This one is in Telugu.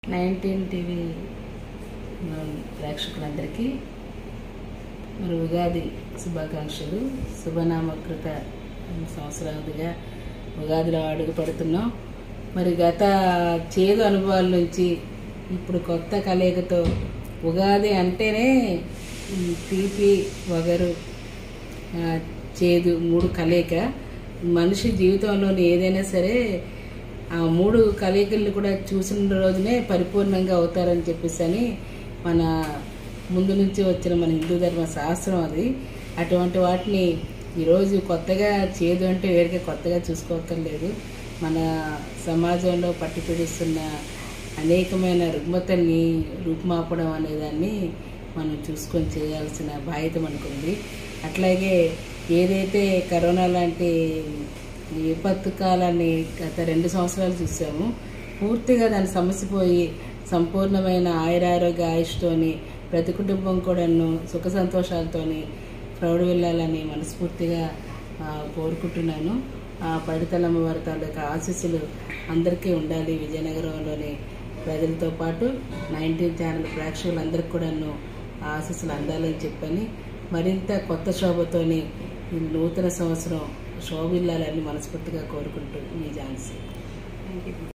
నైన్టీన్ టీవీ ప్రేక్షకులందరికీ మరి ఉగాది శుభాకాంక్షలు శుభనామకృత సంవత్సరాలుగా ఉగాదిలో అడుగు పెడుతున్నాం మరి గత చేదు అనుభవాల నుంచి ఇప్పుడు కొత్త కలయికతో ఉగాది అంటేనే ఉమ్, తీపి వగరు ఆ, చేదు మూడు కలయిక మనిషి జీవితంలోని ఏదైనా సరే ఆ మూడు కలయికలు కూడా చూసిన రోజునే పరిపూర్ణంగా అవుతారని చెప్పేసి అని మన ముందు నుంచి వచ్చిన మన హిందూ ధర్మ శాస్త్రం అది అటువంటి వాటిని ఈరోజు కొత్తగా చేదు అంటే వేడిగా కొత్తగా చూసుకోక్కర్లేదు మన సమాజంలో పట్టి పీడిస్తున్న అనేకమైన రుగ్మతల్ని రూపుమాపడం అనేదాన్ని మనం చూసుకొని చేయాల్సిన బాధ్యత మనకుంది అట్లాగే ఏదైతే కరోనా లాంటి విపత్తు కాలాన్ని గత రెండు సంవత్సరాలు చూసాము పూర్తిగా దాని సమస్య పోయి సంపూర్ణమైన ఆయురారోగ్య ఆయుష్తోని ప్రతి కుటుంబం కూడాను సుఖ సంతోషాలతోని ప్రౌఢ వెళ్ళాలని మనస్ఫూర్తిగా ఆ, కోరుకుంటున్నాను ఆ పడితలమ్మ వారి తాలూకా ఆశీస్సులు అందరికీ ఉండాలి విజయనగరంలోని ప్రజలతో పాటు నైన్టీన్ ఛానల్ ప్రేక్షకులందరికీ కూడాను ఆ ఆశీస్సులు అందాలని చెప్పని మరింత కొత్త శోభతోని ఈ నూతన సంవత్సరం శోభిల్లాలని మనస్ఫూర్తిగా కోరుకుంటూ మీ ఝాన్సీ